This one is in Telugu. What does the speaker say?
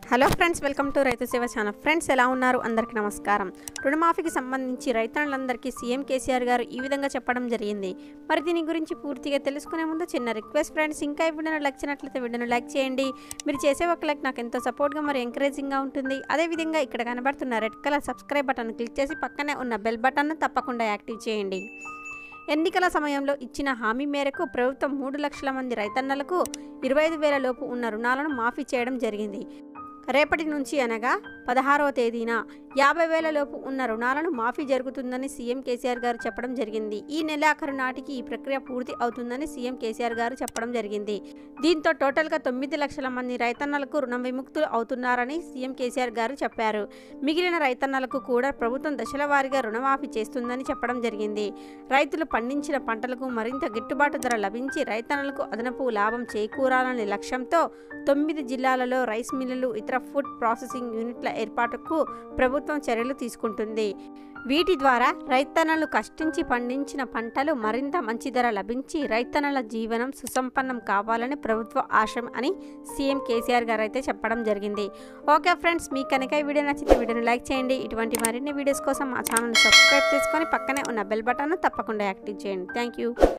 హలో ఫ్రెండ్స్ వెల్కమ్ టు రైతు సేవ ఛానల్ ఫ్రెండ్స్ ఎలా ఉన్నారు అందరికీ నమస్కారం రుణమాఫీకి సంబంధించి రైతన్నులందరికీ సీఎం కేసీఆర్ గారు ఈ విధంగా చెప్పడం జరిగింది మరి దీని గురించి పూర్తిగా తెలుసుకునే ముందు చిన్న రిక్వెస్ట్ ఫ్రెండ్స్ ఇంకా ఈ వీడియోను లైక్ చేయనట్లయితే వీడియోను లైక్ చేయండి మీరు చేసే ఒక లైక్ నాకు ఎంతో సపోర్ట్గా మరి ఎంకరేజింగ్గా ఉంటుంది అదేవిధంగా ఇక్కడ కనబడుతున్న red colour subscribe button click చేసి పక్కనే ఉన్న బెల్ బటన్ను తప్పకుండా యాక్టివ్ చేయండి ఎన్నికల సమయంలో ఇచ్చిన హామీ మేరకు ప్రభుత్వం మూడు లక్షల మంది రైతన్నలకు ఇరవై ఐదు వేల లోపు ఉన్న రుణాలను మాఫీ చేయడం జరిగింది రేపటి నుంచి అనగా పదహారవ తేదీన యాభై వేల లోపు ఉన్న రుణాలను మాఫీ జరుగుతుందని సీఎం కేసీఆర్ గారు చెప్పడం జరిగింది ఈ నెలాఖరు నాటికి ఈ ప్రక్రియ పూర్తి అవుతుందని సీఎం కేసీఆర్ గారు చెప్పడం జరిగింది దీంతో టోటల్గా తొమ్మిది లక్షల మంది రైతన్నలకు రుణ విముక్తులు అవుతున్నారని సీఎం కేసీఆర్ గారు చెప్పారు మిగిలిన రైతన్నలకు కూడా ప్రభుత్వం దశల వారీగా రుణమాఫీ చేస్తుందని చెప్పడం జరిగింది రైతులు పండించిన పంటలకు మరింత గిట్టుబాటు ధర లభించి రైతన్నలకు అదనపు లాభం చేకూరాలనే లక్ష్యంతో తొమ్మిది జిల్లాలలో రైస్ మిల్లులు ఇతర ఫుడ్ ప్రాసెసింగ్ యూనిట్ల ఏర్పాటుకు ప్రభుత్వం చర్యలు తీసుకుంటుంది వీటి ద్వారా రైతన్నలు కష్టించి పండించిన పంటలు మరింత మంచి ధర లభించి రైతన్నల జీవనం సుసంపన్నం కావాలని ప్రభుత్వ ఆశయం అని సీఎం కేసీఆర్ గారు అయితే చెప్పడం జరిగింది ఓకే ఫ్రెండ్స్ మీకు కనుక ఈ వీడియో నచ్చితే వీడియోని లైక్ చేయండి ఇటువంటి మరిన్ని వీడియోస్ కోసం మా ఛానల్ సబ్స్క్రైబ్ చేసుకొని పక్కనే ఉన్న బెల్ బటన్ తప్పకుండా యాక్టివ్ చేయండి థ్యాంక్ యూ